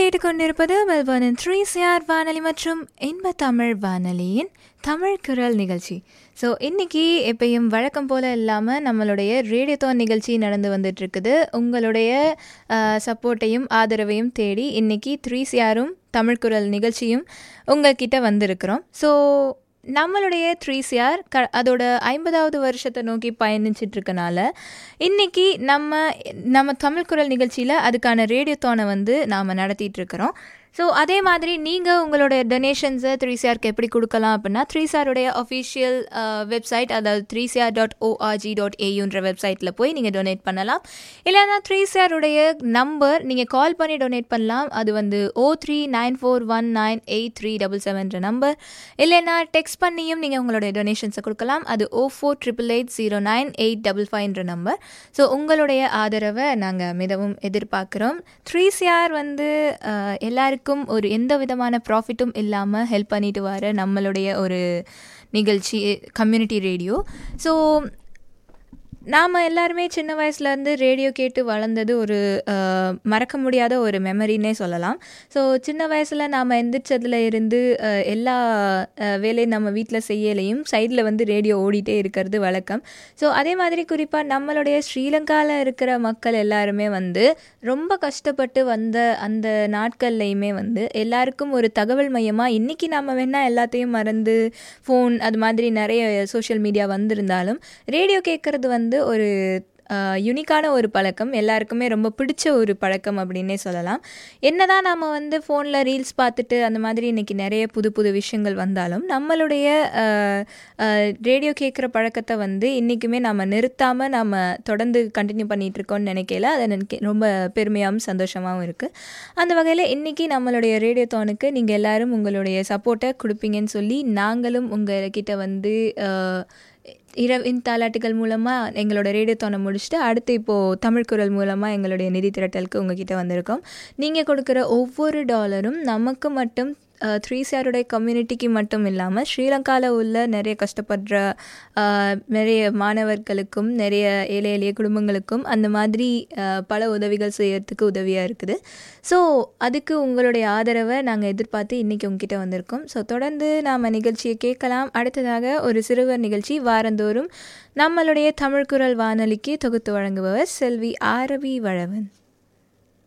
கேட்டுக்கொண்டிருப்பது மெல்பர்னின் three CR வானொலி மற்றும் இன்ப தமிழ் வானொலியின் தமிழ் குரல் நிகழ்ச்சி ஸோ இன்னைக்கு எப்பயும் வழக்கம் போல் இல்லாமல் நம்மளுடைய ரேடியோத்தான் நிகழ்ச்சி நடந்து வந்துட்டு இருக்குது உங்களுடைய சப்போர்ட்டையும் ஆதரவையும் தேடி இன்னைக்கு த்ரீ சிஆரும் தமிழ் குரல் நிகழ்ச்சியும் உங்கள்கிட்ட வந்திருக்கிறோம் ஸோ நம்மளுடைய த்ரீ சிஆர் க அதோட ஐம்பதாவது வருஷத்தை நோக்கி பயணிச்சிட்டு இருக்கனால இன்னைக்கு நம்ம நம்ம தமிழ் குரல் நிகழ்ச்சியில் அதுக்கான ரேடியோத்தானை வந்து நாம் நடத்திட்டு இருக்கிறோம் ஸோ அதே மாதிரி நீங்கள் உங்களோட டொனேஷன்ஸை த்ரீ சிஆருக்கு எப்படி கொடுக்கலாம் அப்படின்னா த்ரீ சிஆருடைய அஃபிஷியல் வெப்சைட் அதாவது three CR dot ORG dot ஏயுன்ற வெப்சைட்டில் போய் நீங்கள் டொனேட் பண்ணலாம் இல்லைன்னா த்ரீ சிஆருடைய நம்பர் நீங்கள் கால் பண்ணி டொனேட் பண்ணலாம் அது வந்து O three nine four one nine eight three double செவன்ற நம்பர் இல்லைன்னா டெக்ஸ்ட் பண்ணியும் நீங்கள் உங்களுடைய டொனேஷன்ஸை கொடுக்கலாம் அது O four triple eight zero nine eight double ஃபைவ்ன்ற நம்பர் ஸோ உங்களுடைய ஆதரவை நாங்கள் மிகவும் எதிர்பார்க்குறோம் த்ரீ சிஆர் வந்து அஹ், எல்லாருக்கும் ஒரு எந்த விதமான ப்ராஃபிட்டும் இல்லாமல் ஹெல்ப் பண்ணிட்டு வர நம்மளுடைய ஒரு நிகழ்ச்சி கம்யூனிட்டி ரேடியோ ஸோ நாம் எல்லாருமே சின்ன வயசுலேருந்து ரேடியோ கேட்டு வளர்ந்தது ஒரு அஹ், மறக்க முடியாத ஒரு மெமரின்னே சொல்லலாம் ஸோ சின்ன வயசில் நாம் எந்திரிச்சதுல இருந்து அஹ், எல்லா அஹ், வேலையும் நம்ம வீட்டில் செய்யலையும் சைடில் வந்து ரேடியோ ஓடிட்டே இருக்கிறது வழக்கம் ஸோ அதே மாதிரி குறிப்பாக நம்மளுடைய ஸ்ரீலங்காவில் இருக்கிற மக்கள் எல்லாருமே வந்து ரொம்ப கஷ்டப்பட்டு வந்த அந்த நாட்கள்லையுமே வந்து எல்லாருக்கும் ஒரு தகவல் மையமாக இன்றைக்கி நாம் வேணால் எல்லாத்தையும் மறந்து ஃபோன் அது மாதிரி நிறைய சோஷியல் மீடியா வந்திருந்தாலும் ரேடியோ கேட்குறது வந்து ஒரு யுனிக்கான ஒரு பழக்கம் எல்லாருக்குமே ரொம்ப பிடிச்ச ஒரு பழக்கம் அப்படின்னே சொல்லலாம் என்னதான் நாம் வந்து ஃபோனில் ரீல்ஸ் பார்த்துட்டு அந்த மாதிரி இன்றைக்கி நிறைய புது புது விஷயங்கள் வந்தாலும் நம்மளுடைய ரேடியோ கேட்குற பழக்கத்தை வந்து இன்றைக்குமே நம்ம நிறுத்தாமல் நம்ம தொடர்ந்து கண்டினியூ பண்ணிகிட்டு இருக்கோம்னு நினைக்கல அதை நினைக்க ரொம்ப பெருமையாகவும் சந்தோஷமாகவும் இருக்குது அந்த வகையில் இன்றைக்கி நம்மளுடைய ரேடியோ தோனுக்கு நீங்கள் எல்லாரும் உங்களுடைய சப்போர்ட்டை கொடுப்பீங்கன்னு சொல்லி நாங்களும் உங்ககிட்ட வந்து அஹ், இரவின் தாலாட்டுகள் மூலமாக எங்களோட ரேடியோ தோணை முடிச்சுட்டு அடுத்து இப்போது தமிழ் குரல் மூலமாக எங்களுடைய நிதி திரட்டலுக்கு உங்ககிட்ட வந்திருக்கோம் நீங்கள் கொடுக்குற ஒவ்வொரு டாலரும் நமக்கு மட்டும் த்ரீ சிஆருடைய கம்யூனிட்டிக்கு மட்டும் இல்லாமல் ஸ்ரீலங்காவில் உள்ள நிறைய கஷ்டப்படுற அஹ், நிறைய மாணவர்களுக்கும் நிறைய ஏழை எளிய குடும்பங்களுக்கும் அந்த மாதிரி அஹ், பல உதவிகள் செய்யறதுக்கு உதவியாக இருக்குது ஸோ அதுக்கு உங்களுடைய ஆதரவை நாங்கள் எதிர்பார்த்து இன்றைக்கி உங்ககிட்ட வந்திருக்கோம் ஸோ தொடர்ந்து நாம் நிகழ்ச்சியை கேட்கலாம் அடுத்ததாக ஒரு சிறுவர் நிகழ்ச்சி வாரந்தோறும் நம்மளுடைய தமிழ் குரல் வானொலிக்கு தொகுத்து வழங்குபவர் செல்வி ஆரவி வழவன்